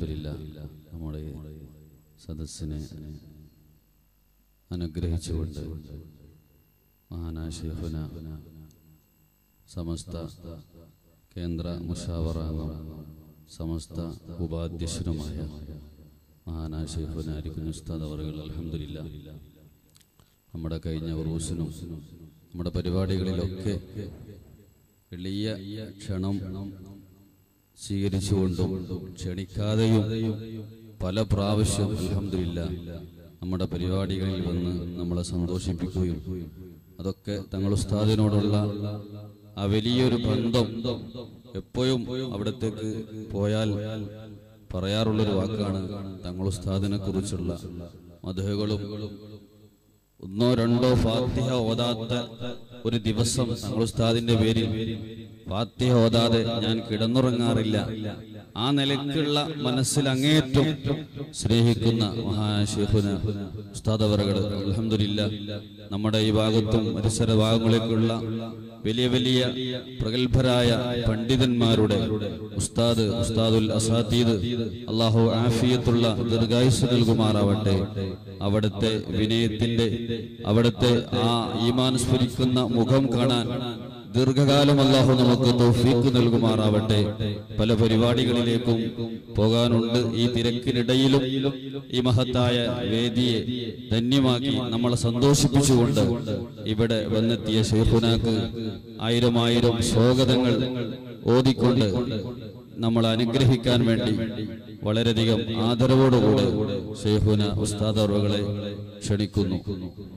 അലഹമില്ല നമ്മുടെ സദസ്സിനെ അനുഗ്രഹിച്ചുകൊണ്ട് മഹാനായ ഷെയ്ഖുന സമസ്ത കേന്ദ്ര മുഷാവറാംഗം സമസ്ത ഉപാധ്യക്ഷനുമായ മഹാനായ ഷെയ്ഖുന അരിക്കുൻ ഉസ്താദ് അവറുകൾ അലഹമില്ല നമ്മുടെ കഴിഞ്ഞ ഉറൂസിനും നമ്മുടെ പരിപാടികളിലൊക്കെ എളിയ ക്ഷണം സ്വീകരിച്ചുകൊണ്ടും ക്ഷണിക്കാതെയും പല പ്രാവശ്യം അലഹമില്ല നമ്മുടെ പരിപാടികളിൽ വന്ന് നമ്മളെ സന്തോഷിപ്പിക്കുകയും അതൊക്കെ തങ്ങൾ ഉസ്താദിനോടുള്ള ആ വലിയൊരു ബന്ധം എപ്പോഴും അവിടത്തേക്ക് പോയാൽ പറയാറുള്ളൊരു വാക്കാണ് തങ്ങൾ ഉസ്താദിനെ കുറിച്ചുള്ള മധുകളും ഒന്നോ രണ്ടോ ഫാത്തിഹ ഓതാത്ത ഒരു ദിവസം തങ്ങൾ ഉസ്താദിന്റെ പേരിൽ ഫാത്തിഹ ഓതാതെ ഞാൻ കിടന്നുറങ്ങാറില്ല ആ നിലയ്ക്കുള്ള മനസ്സിൽ അങ്ങേയറ്റം സ്നേഹിക്കുന്ന മഹാശേഖുന ഉസ്താദ് അവറുകൾ അലഹമില്ല നമ്മുടെ ഈ ഭാഗത്തും പരിസര ഭാഗങ്ങളിലേക്കുള്ള വലിയ വലിയ പ്രഗത്ഭരായ പണ്ഡിതന്മാരുടെ ഉസ്താദ് ഉസ്താദുൽ അസാദീദ് അള്ളാഹു ആഫിയത്തുള്ള ദീർഘായുസ് നൽകുമാറാവട്ടെ അവിടുത്തെ വിനയത്തിന്റെ അവിടുത്തെ ആ ഈമാൻ സ്ഫുരിക്കുന്ന മുഖം കാണാൻ ദീർഘകാലം അള്ളാഹു നമുക്ക് തൗഫീക്ക് നൽകുമാറാവട്ടെ പല പരിപാടികളിലേക്കും പോകാനുണ്ട് ഈ തിരക്കിനിടയിലും ഈ മഹത്തായ വേദിയെ ധന്യമാക്കി നമ്മളെ സന്തോഷിപ്പിച്ചുകൊണ്ട് ഇവിടെ വന്നെത്തിയ ഷെയ്ഖുനാക്ക് ആയിരം ആയിരം സ്വാഗതങ്ങൾ ഓതിക്കൊണ്ട് നമ്മളെ അനുഗ്രഹിക്കാൻ വേണ്ടി വളരെയധികം ആദരവോടുകൂടെ ഷെയ്ഖുന ഉസ്താദ് അവറുകളെ ക്ഷണിക്കുന്നു